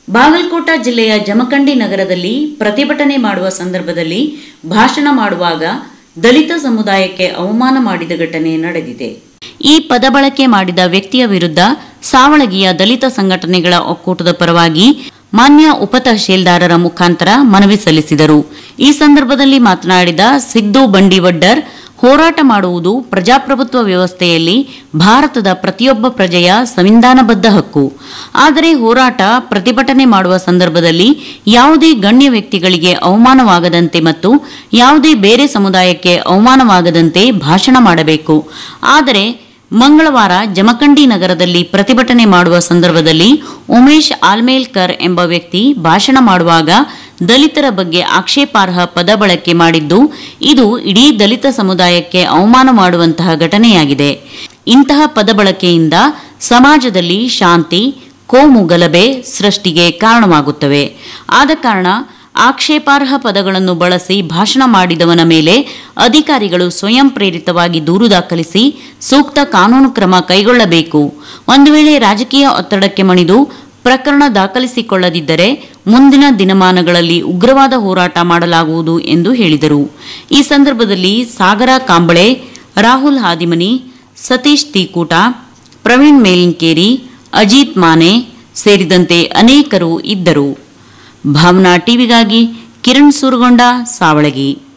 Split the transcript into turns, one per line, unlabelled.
ಬಾಗಲಕೋಟ ಜಿಲ್ಲೆಯ ಜಮಖಂಡಿ ನಗರದಲ್ಲಿ ಪ್ರತಿಭಟನೆ ಮಾಡುವ ಸಂದರ್ಭದಲ್ಲಿ ಭಾಷಣ ಮಾಡುವಾಗ ದಲಿತ ಸಮುದಾಯಕ್ಕೆ ಅವಮಾನ ಮಾಡಿದ ಘಟನೆ ನಡೆದಿದೆ ಈ ಪದ ಬಳಕೆ ಮಾಡಿದ ವ್ಯಕ್ತಿಯ ವಿರುದ್ಧ ಸಾವಳಗಿಯ ದಲಿತ ಸಂಘಟನೆಗಳ ಒಕ್ಕೂಟದ ಪರವಾಗಿ ಮಾನ್ಯ ಉಪತಹಶೀಲ್ದಾರರ ಮುಖಾಂತರ ಮನವಿ ಸಲ್ಲಿಸಿದರು ಈ ಸಂದರ್ಭದಲ್ಲಿ ಮಾತನಾಡಿದ ಸಿದ್ದು ಬಂಡಿವಡ್ಡರ್ ಹೋರಾಟ ಮಾಡುವುದು ಪ್ರಜಾಪ್ರಭುತ್ವ ವ್ಯವಸ್ಥೆಯಲ್ಲಿ ಭಾರತದ ಪ್ರತಿಯೊಬ್ಬ ಪ್ರಜೆಯ ಸಂವಿಧಾನಬದ್ಧ ಹಕ್ಕು ಆದರೆ ಹೋರಾಟ ಪ್ರತಿಭಟನೆ ಮಾಡುವ ಸಂದರ್ಭದಲ್ಲಿ ಯಾವುದೇ ಗಣ್ಯ ವ್ಯಕ್ತಿಗಳಿಗೆ ಅವಮಾನವಾಗದಂತೆ ಮತ್ತು ಯಾವುದೇ ಬೇರೆ ಸಮುದಾಯಕ್ಕೆ ಅವಮಾನವಾಗದಂತೆ ಭಾಷಣ ಮಾಡಬೇಕು ಆದರೆ ಮಂಗಳವಾರ ಜಮಖಂಡಿ ನಗರದಲ್ಲಿ ಪ್ರತಿಭಟನೆ ಮಾಡುವ ಸಂದರ್ಭದಲ್ಲಿ ಉಮೇಶ್ ಆಲ್ಮೇಲ್ಕರ್ ಎಂಬ ವ್ಯಕ್ತಿ ಭಾಷಣ ಮಾಡುವಾಗ ದಲಿತರ ಬಗ್ಗೆ ಆಕ್ಷೇಪಾರ್ಹ ಪದ ಬಳಕೆ ಮಾಡಿದ್ದು ಇದು ಇಡೀ ದಲಿತ ಸಮುದಾಯಕ್ಕೆ ಅವಮಾನ ಮಾಡುವಂತಹ ಘಟನೆಯಾಗಿದೆ ಇಂತಹ ಪದ ಬಳಕೆಯಿಂದ ಸಮಾಜದಲ್ಲಿ ಶಾಂತಿ ಕೋಮು ಗಲಭೆ ಸೃಷ್ಟಿಗೆ ಕಾರಣವಾಗುತ್ತವೆ ಆದ ಕಾರಣ ಆಕ್ಷೇಪಾರ್ಹ ಪದಗಳನ್ನು ಬಳಸಿ ಭಾಷಣ ಮಾಡಿದವನ ಮೇಲೆ ಅಧಿಕಾರಿಗಳು ಸ್ವಯಂ ಪ್ರೇರಿತವಾಗಿ ದೂರು ದಾಖಲಿಸಿ ಸೂಕ್ತ ಕಾನೂನು ಕ್ರಮ ಕೈಗೊಳ್ಳಬೇಕು ಒಂದು ವೇಳೆ ರಾಜಕೀಯ ಒತ್ತಡಕ್ಕೆ ಮಣಿದು ಪ್ರಕರಣ ದಾಖಲಿಸಿಕೊಳ್ಳದಿದ್ದರೆ ಮುಂದಿನ ದಿನಮಾನಗಳಲ್ಲಿ ಉಗ್ರವಾದ ಹೋರಾಟ ಮಾಡಲಾಗುವುದು ಎಂದು ಹೇಳಿದರು ಈ ಸಂದರ್ಭದಲ್ಲಿ ಸಾಗರ ಕಾಂಬಳೆ ರಾಹುಲ್ ಹಾದಿಮನಿ ಸತೀಶ್ ತೀಕೂಟ ಪ್ರವೀಣ್ ಮೇಲಿನ್ಕೇರಿ ಅಜಿತ್ ಮಾನೆ ಸೇರಿದಂತೆ ಅನೇಕರು ಇದ್ದರು ಭಾವನಾ ಟಿವಿಗಾಗಿ ಕಿರಣ್ ಸೂರಗೊಂಡ ಸಾವಳಗಿ